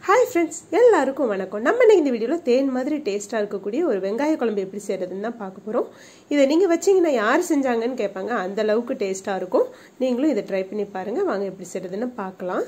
hi friends எல்லாருக்கும் வணக்கம் நம்ம இன்னைக்கு இந்த வீடியோவில் தேன் மாதிரி டேஸ்ட்டாக இருக்கக்கூடிய ஒரு வெங்காய குழம்பு எப்படி செய்கிறதுன்னு தான் பார்க்க போகிறோம் இதை நீங்கள் வச்சிங்கன்னா யார் செஞ்சாங்கன்னு கேட்பாங்க அந்த அளவுக்கு டேஸ்ட்டாக இருக்கும் நீங்களும் இதை ட்ரை பண்ணி பாருங்கள் வாங்க எப்படி செய்கிறதுன்னு பார்க்கலாம்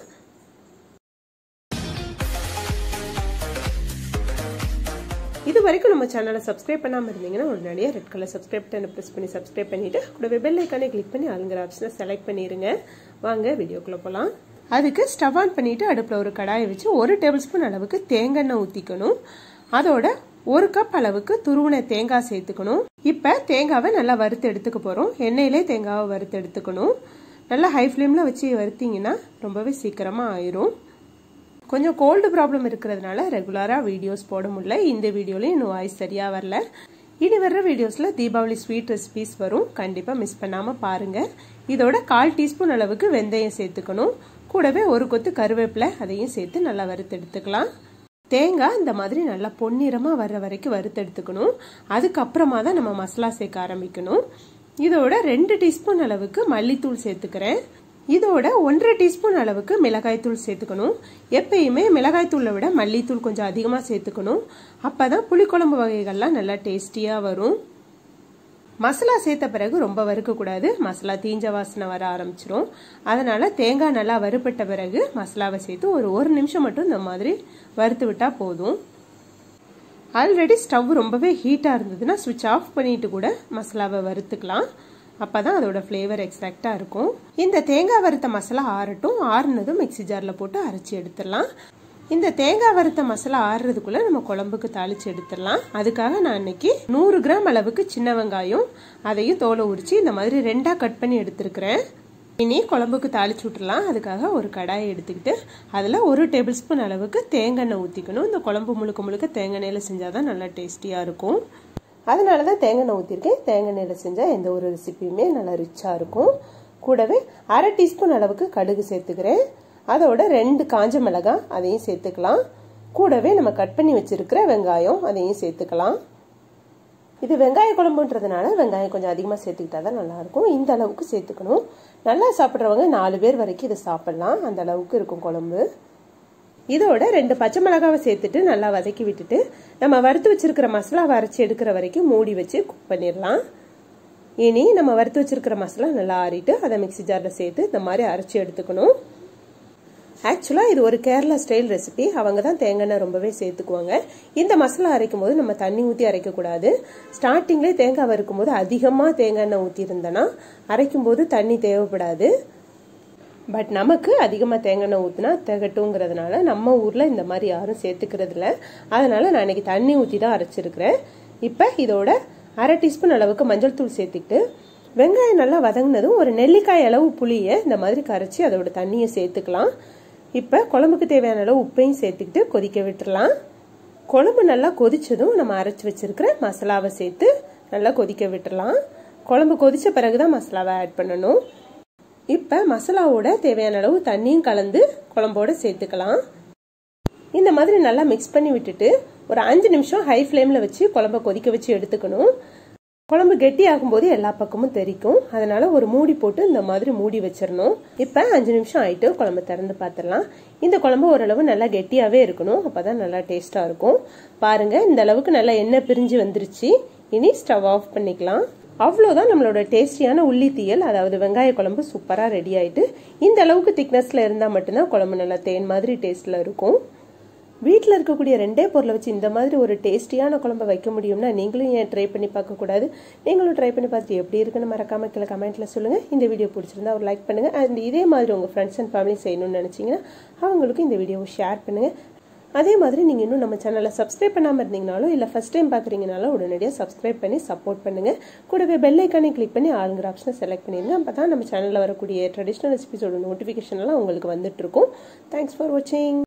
இது வரைக்கும் நம்ம சேனலை சப்ஸ்கிரைப் பண்ணாமல் இருந்தீங்கன்னா உடனடியாக ரெட் கலர் சப்ஸ்கிரைப் பட்டனை ப்ரெஸ் பண்ணி சப்ஸ்கிரைப் பண்ணிவிட்டு கூடவே பெல் ஐக்கானே கிளிக் பண்ணி ஆளுங்கிற ஆப்ஷனை செலக்ட் பண்ணிடுங்க வாங்க வீடியோக்குள்ளே போகலாம் அதுக்கு ஸ்டவ் ஆன் பண்ணிவிட்டு அடுப்பில் ஒரு கடாயை வச்சு ஒரு டேபிள் ஸ்பூன் அளவுக்கு தேங்காய் ஊற்றிக்கணும் அதோட ஒரு கப் அளவுக்கு துருவன தேங்காய் சேர்த்துக்கணும் இப்போ தேங்காவை நல்லா வறுத்து எடுத்துக்க போகிறோம் எண்ணெயிலே தேங்காவை வறுத்து எடுத்துக்கணும் நல்லா ஹை ஃப்ளேமில் வச்சு வறுத்தீங்கன்னா ரொம்பவே சீக்கிரமாக ஆயிரும் கொஞ்சம் கோல்டு ப்ராப்ளம் இருக்கிறதுனால ரெகுலராக வீடியோஸ் போட முடியல இந்த வீடியோலையும் இன்னும் வாய்ஸ் சரியாக வரல இனி வர்ற வீடியோஸில் தீபாவளி ஸ்வீட் ரெசிபிஸ் வரும் கண்டிப்பாக மிஸ் பண்ணாமல் பாருங்கள் இதோட கால் டீஸ்பூன் அளவுக்கு வெந்தயம் சேர்த்துக்கணும் கூடவே ஒரு கொத்து கருவேப்பிலை அதையும் சேர்த்து நல்லா வறுத்து எடுத்துக்கலாம் தேங்காய் இந்த மாதிரி நல்லா பொன்னிறமாக வர்ற வரைக்கும் வறுத்து எடுத்துக்கணும் அதுக்கப்புறமா தான் நம்ம மசாலா சேர்க்க ஆரம்பிக்கணும் இதோட ரெண்டு டீஸ்பூன் அளவுக்கு மல்லித்தூள் சேர்த்துக்கிறேன் இதோட ஒன்றரை டீஸ்பூன் அளவுக்கு மிளகாய்த்தூள் சேர்த்துக்கணும் எப்பயுமே மிளகாய்த்தூளை விட மல்லித்தூள் கொஞ்சம் அதிகமாக சேர்த்துக்கணும் அப்போ தான் புளிக்குழம்பு வகைகள்லாம் நல்லா டேஸ்டியாக வரும் மசாலா சேர்த்த பிறகு ரொம்ப வறுக்கக்கூடாது மசாலா தீஞ்ச வாசனை வர ஆரம்பிச்சிரும் அதனால தேங்காய் நல்லா வறுப்பட்ட பிறகு மசாலாவை சேர்த்து ஒரு ஒரு நிமிஷம் மட்டும் இந்த மாதிரி வறுத்து விட்டா போதும் ஆல்ரெடி ஸ்டவ் ரொம்பவே ஹீட்டாக இருந்ததுன்னா சுவிட்ச் ஆஃப் பண்ணிட்டு கூட மசாலாவை வறுத்துக்கலாம் அப்போ தான் அதோட ஃப்ளேவர் எக்ஸாக்டாக இருக்கும் இந்த தேங்காய் வறுத்த மசாலா ஆறட்டும் ஆறுனதும் மிக்சி ஜாரில் போட்டு அரைச்சி எடுத்துடலாம் இந்த தேங்காய் வறுத்த மசாலா ஆறுறதுக்குள்ள நம்ம குழம்புக்கு தாளிச்சு எடுத்துடலாம் அதுக்காக நான் இன்னைக்கு நூறு கிராம் அளவுக்கு சின்ன வெங்காயம் அதையும் தோலை உரிச்சு இந்த மாதிரி ரெண்டாக கட் பண்ணி எடுத்துருக்கிறேன் இனி குழம்புக்கு தாளிச்சு விட்டுலாம் அதுக்காக ஒரு கடாயை எடுத்துக்கிட்டு அதில் ஒரு டேபிள் ஸ்பூன் அளவுக்கு தேங்காய் ஊற்றிக்கணும் இந்த குழம்பு முழுக்க முழுக்க தேங்காய் எண்ணெயில் செஞ்சால் தான் நல்லா டேஸ்டியாக இருக்கும் அதனால தான் தேங்காய் எண்ணெய் ஊற்றிருக்கேன் தேங்காய் எண்ணெயில் செஞ்சால் எந்த ஒரு ரெசிபியுமே நல்லா ரிச்சாக இருக்கும் கூடவே அரை டீஸ்பூன் அளவுக்கு கடுகு சேர்த்துக்கிறேன் அதோட ரெண்டு காஞ்ச மிளகாய் அதையும் சேர்த்துக்கலாம் கூடவே நம்ம கட் பண்ணி வச்சிருக்கிற வெங்காயம் அதையும் சேர்த்துக்கலாம் இது வெங்காய குழம்புன்றதுனால வெங்காயம் கொஞ்சம் அதிகமாக சேர்த்துக்கிட்டா தான் நல்லாயிருக்கும் இந்த அளவுக்கு சேர்த்துக்கணும் நல்லா சாப்பிட்றவங்க நாலு பேர் வரைக்கும் இதை சாப்பிட்லாம் அந்த அளவுக்கு இருக்கும் குழம்பு இதோட ரெண்டு பச்சை மிளகாவை சேர்த்துட்டு நல்லா வதக்கி விட்டுட்டு நம்ம வறுத்து வச்சிருக்கிற மசாலாவை அரைச்சி எடுக்கிற வரைக்கும் மூடி வச்சு குக் பண்ணிடலாம் இனி நம்ம வறுத்து வச்சிருக்கிற மசாலா நல்லா ஆறிட்டு அதை மிக்சி ஜாரில் சேர்த்து இந்த மாதிரி அரைச்சி எடுத்துக்கணும் ஆக்சுவலாக இது ஒரு கேரளா ஸ்டைல் ரெசிபி அவங்க தான் தேங்காய் ரொம்பவே சேர்த்துக்குவாங்க இந்த மசாலா அரைக்கும் போது நம்ம தண்ணி ஊற்றி அரைக்கக்கூடாது ஸ்டார்டிங்லேயே தேங்காய் வறுக்கும் போது அதிகமாக தேங்காய் எண்ணெய் ஊற்றிருந்தேன்னா அரைக்கும் போது தண்ணி தேவைப்படாது பட் நமக்கு அதிகமாக தேங்காய் எண்ணெய் ஊற்றினா திகட்டுங்கிறதுனால நம்ம ஊரில் இந்த மாதிரி யாரும் சேர்த்துக்கிறது இல்லை அதனால நான் இன்னைக்கு தண்ணி ஊற்றி தான் அரைச்சிருக்கிறேன் இப்போ இதோட அரை டீஸ்பூன் அளவுக்கு மஞ்சள் தூள் சேர்த்துக்கிட்டு வெங்காயம் நல்லா வதங்கினதும் ஒரு நெல்லிக்காய் அளவு புளியை இந்த மாதிரி கரைச்சி அதோட தண்ணியை சேர்த்துக்கலாம் இப்போ குழம்புக்கு தேவையான அளவு உப்பையும் சேர்த்துக்கிட்டு கொதிக்க விட்டுறலாம் குழம்பு நல்லா கொதிச்சதும் நம்ம அரைச்சி வச்சிருக்கிற மசாலாவை சேர்த்து நல்லா கொதிக்க விட்டுறலாம் குழம்பு கொதிச்ச பிறகு தான் மசாலாவை ஆட் பண்ணணும் இப்போ மசாலாவோட தேவையான அளவு தண்ணியும் கலந்து குழம்போட சேர்த்துக்கலாம் இந்த மாதிரி நல்லா மிக்ஸ் பண்ணி விட்டுட்டு ஒரு அஞ்சு நிமிஷம் ஹை ஃப்ளேமில் வச்சு குழம்ப கொதிக்க வச்சு எடுத்துக்கணும் குழம்பு கெட்டி ஆகும்போது எல்லா பக்கமும் தெரிக்கும் அதனால ஒரு மூடி போட்டு இந்த மாதிரி மூடி வச்சிடணும் இப்போ அஞ்சு நிமிஷம் ஆயிட்டு குழம்பு திறந்து பார்த்துடலாம் இந்த குழம்பு ஓரளவு நல்லா கெட்டியாகவே இருக்கணும் அப்போதான் நல்லா டேஸ்ட்டாக இருக்கும் பாருங்க இந்த அளவுக்கு நல்லா எண்ணெய் பிரிஞ்சு வந்துருச்சு இனி ஸ்டவ் ஆஃப் பண்ணிக்கலாம் அவ்வளோதான் நம்மளோட டேஸ்டியான உள்ளி தீயல் அதாவது வெங்காய குழம்பு சூப்பராக ரெடி ஆயிட்டு இந்த அளவுக்கு திக்னஸில் இருந்தால் மட்டும்தான் குழம்பு நல்லா தேன் மாதிரி டேஸ்ட்டில் இருக்கும் வீட்டில் இருக்கக்கூடிய ரெண்டே பொருளை வச்சு இந்த மாதிரி ஒரு டேஸ்டியான குழம்பு வைக்க முடியும்னா நீங்களும் ஏன் ட்ரை பண்ணி பார்க்கக்கூடாது நீங்களும் ட்ரை பண்ணி பார்த்து எப்படி இருக்குன்னு மறக்காம கீழே கமெண்ட்டில் சொல்லுங்கள் இந்த வீடியோ பிடிச்சிருந்தா ஒரு லைக் பண்ணுங்கள் அண்ட் இதே மாதிரி உங்கள் ஃப்ரெண்ட்ஸ் அண்ட் ஃபேமிலி செய்யணும்னு நினச்சிங்கன்னா அவங்களுக்கும் இந்த வீடியோவை ஷேர் பண்ணுங்கள் அதே மாதிரி நீங்கள் இன்னும் நம்ம சேனலை சப்ஸ்கிரைப் பண்ணாமல் இருந்தீங்கனாலும் இல்லை ஃபஸ்ட் டைம் பார்க்குறீங்கனாலும் உடனடியாக சப்ஸ்கிரைப் பண்ணி சப்போர்ட் பண்ணுங்கள் கூடவே பெல் ஐக்கானே கிளிக் பண்ணி ஆளுங்கிற ஆப்ஷனை செலக்ட் பண்ணிடுங்க அப்போ தான் நம்ம சேனலில் வரக்கூடிய ட்ரெடிஷ்னல் ரெசிபிஸோட நோட்டிஃபிகேஷன் எல்லாம் உங்களுக்கு வந்துட்டு இருக்கும் தேங்க்ஸ் ஃபார் வாட்சிங்